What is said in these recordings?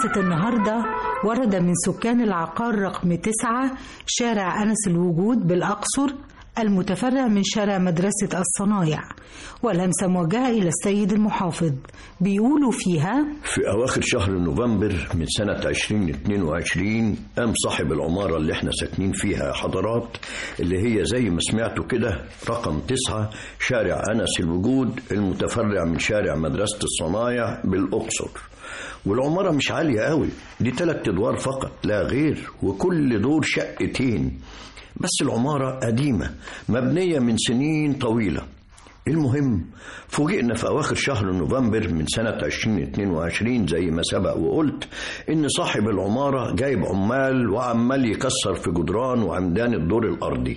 همسة النهاردة ورد من سكان العقار رقم تسعة شارع أنس الوجود بالأقصر المتفرع من شارع مدرسة الصنايع والهمسة موجهة إلى السيد المحافظ بيقولوا فيها في أواخر شهر نوفمبر من سنة 2022 قام صاحب العمارة اللي احنا ساكنين فيها يا حضرات اللي هي زي ما سمعتوا كده رقم تسعة شارع أنس الوجود المتفرع من شارع مدرسة الصنايع بالأقصر والعمارة مش عالية قوي دي تلات أدوار فقط لا غير وكل دور شقتين بس العمارة قديمة مبنية من سنين طويلة المهم فوجئنا في أواخر شهر نوفمبر من سنة 2022 زي ما سبق وقلت إن صاحب العمارة جايب عمال وعمال يكسر في جدران وعمدان الدور الأرضي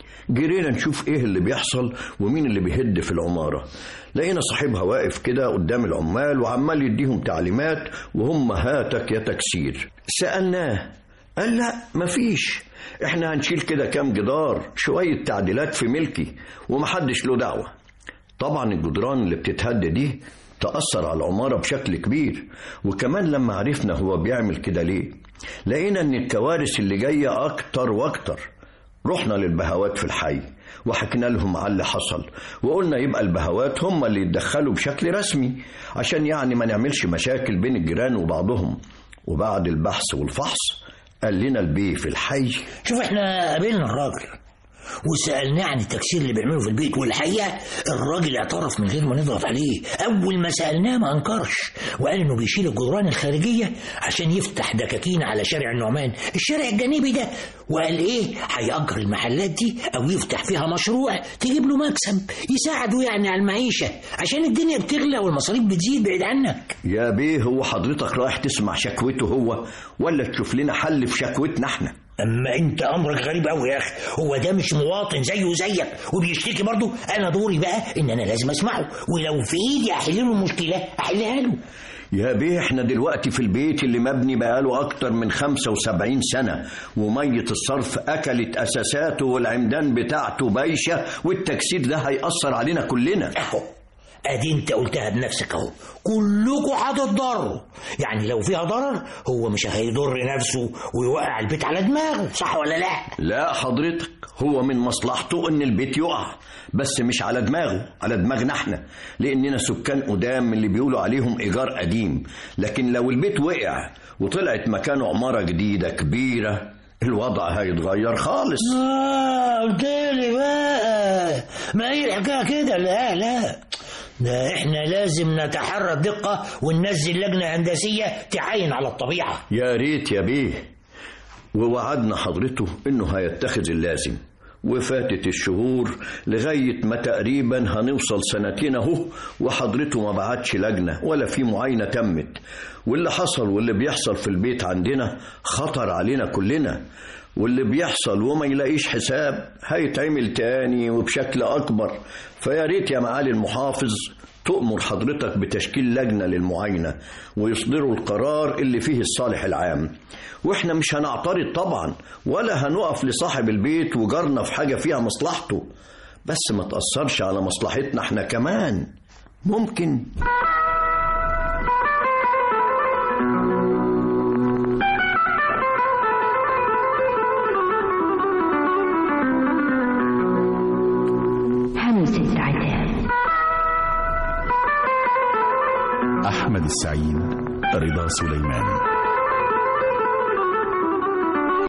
جرينا نشوف ايه اللي بيحصل ومين اللي بيهد في العمارة لقينا صاحبها واقف كده قدام العمال وعمال يديهم تعليمات وهم هاتك يا تكسير سألناه قال لا مفيش احنا هنشيل كده كام جدار شوية تعديلات في ملكي ومحدش له دعوة طبعا الجدران اللي بتتهد دي تأثر على العمارة بشكل كبير وكمان لما عرفنا هو بيعمل كده ليه لقينا ان الكوارث اللي جاية اكتر واكتر رحنا للبهوات في الحي وحكينا لهم على اللي حصل وقلنا يبقى البهوات هم اللي يتدخلوا بشكل رسمي عشان يعني ما نعملش مشاكل بين الجيران وبعضهم وبعد البحث والفحص قال لنا البيه في الحي شوف احنا قابلنا الراجل وسألناه عن التكسير اللي بيعمله في البيت والحقيقة الراجل اعترف من غير ما نضغط عليه أول ما سألناه ما أنكرش وقال إنه بيشيل الجدران الخارجية عشان يفتح دكاكين على شارع النعمان الشارع الجانبي ده وقال إيه هيأجر المحلات دي أو يفتح فيها مشروع تجيب له مكسب يساعده يعني على المعيشة عشان الدنيا بتغلى والمصاريف بتزيد بعيد عنك يا بيه هو حضرتك رايح تسمع شكوته هو ولا تشوف لنا حل في شكوتنا احنا اما انت امرك غريب قوي يا اخي هو ده مش مواطن زيه زيك وبيشتكي برضه انا دوري بقى ان انا لازم اسمعه ولو في ايدي احل له المشكله احلها له يا بيه احنا دلوقتي في البيت اللي مبني بقاله اكتر من 75 سنة ومية الصرف اكلت اساساته والعمدان بتاعته بايشة والتكسير ده هيأثر علينا كلنا اهو ادي انت قلتها بنفسك اهو كلكم هتتضروا يعني لو فيها ضرر هو مش هيضر نفسه ويوقع البيت على دماغه صح ولا لا لا حضرتك هو من مصلحته ان البيت يقع بس مش على دماغه على دماغنا احنا لاننا سكان قدام اللي بيقولوا عليهم ايجار قديم لكن لو البيت وقع وطلعت مكانه عمارة جديدة كبيرة الوضع هيتغير خالص اه قلت لي بقى ما هي الحكايه كده لا لا ده احنا لازم نتحرى الدقة وننزل لجنة هندسية تعاين على الطبيعة يا ريت يا بيه ووعدنا حضرته انه هيتخذ اللازم وفاتت الشهور لغاية ما تقريبا هنوصل سنتين اهو وحضرته ما بعتش لجنة ولا في معاينة تمت واللي حصل واللي بيحصل في البيت عندنا خطر علينا كلنا واللي بيحصل وما يلاقيش حساب هيتعمل تاني وبشكل أكبر فيا ريت يا معالي المحافظ تؤمر حضرتك بتشكيل لجنة للمعاينة ويصدروا القرار اللي فيه الصالح العام واحنا مش هنعترض طبعا ولا هنقف لصاحب البيت وجارنا في حاجة فيها مصلحته بس ما تأثرش على مصلحتنا احنا كمان ممكن همسة عتاب أحمد السعيد رضا سليمان